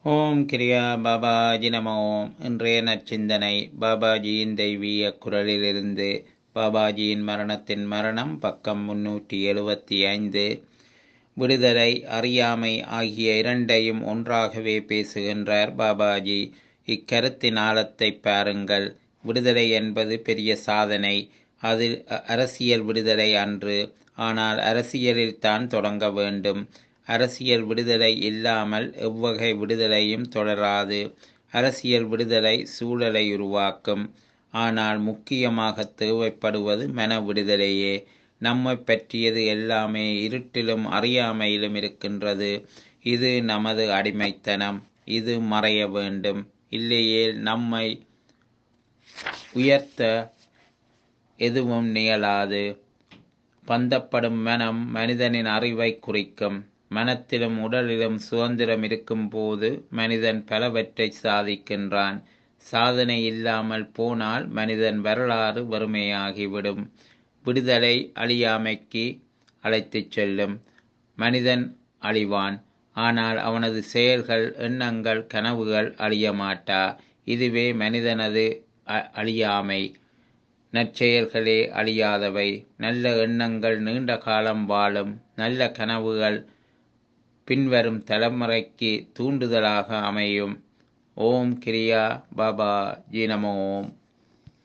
ஓம் கிரியா பாபாஜி நம ஓம் இன்றைய நச்சிந்தனை பாபாஜியின் தெய்வீக குரலிலிருந்து பாபாஜியின் மரணத்தின் மரணம் பக்கம் முன்னூற்றி எழுபத்தி ஐந்து விடுதலை அறியாமை ஆகிய இரண்டையும் ஒன்றாகவே பேசுகின்றார் பாபாஜி இக்கருத்தின் ஆழத்தை பாருங்கள் விடுதலை என்பது பெரிய சாதனை அதில் அரசியல் விடுதலை அன்று ஆனால் அரசியலில் தான் தொடங்க வேண்டும் அரசியல் விடுதலை இல்லாமல் எவ்வகை விடுதலையும் தொடராது அரசியல் விடுதலை சூழலை உருவாக்கும் ஆனால் முக்கியமாக தேவைப்படுவது மன விடுதலையே நம்மை பற்றியது எல்லாமே இருட்டிலும் அறியாமையிலும் இருக்கின்றது இது நமது அடிமைத்தனம் இது மறைய வேண்டும் இல்லையே நம்மை உயர்த்த எதுவும் நிகழாது பந்தப்படும் மனம் மனிதனின் அறிவை குறிக்கும் மனத்திலும் உடலிலும் சுதந்திரம் இருக்கும் போது மனிதன் பலவற்றை சாதிக்கின்றான் சாதனை இல்லாமல் போனால் மனிதன் வரலாறு வறுமையாகிவிடும் விடுதலை அழியாமைக்கு அழைத்துச் செல்லும் மனிதன் அழிவான் ஆனால் அவனது செயல்கள் எண்ணங்கள் கனவுகள் அழிய மாட்டா இதுவே மனிதனது அழியாமை நற்செயல்களே அழியாதவை நல்ல எண்ணங்கள் நீண்ட காலம் வாழும் நல்ல கனவுகள் பின்வரும் தலைமுறைக்கு தூண்டுதலாக அமையும் ஓம் கிரியா பாபா ஜி நம ஓம்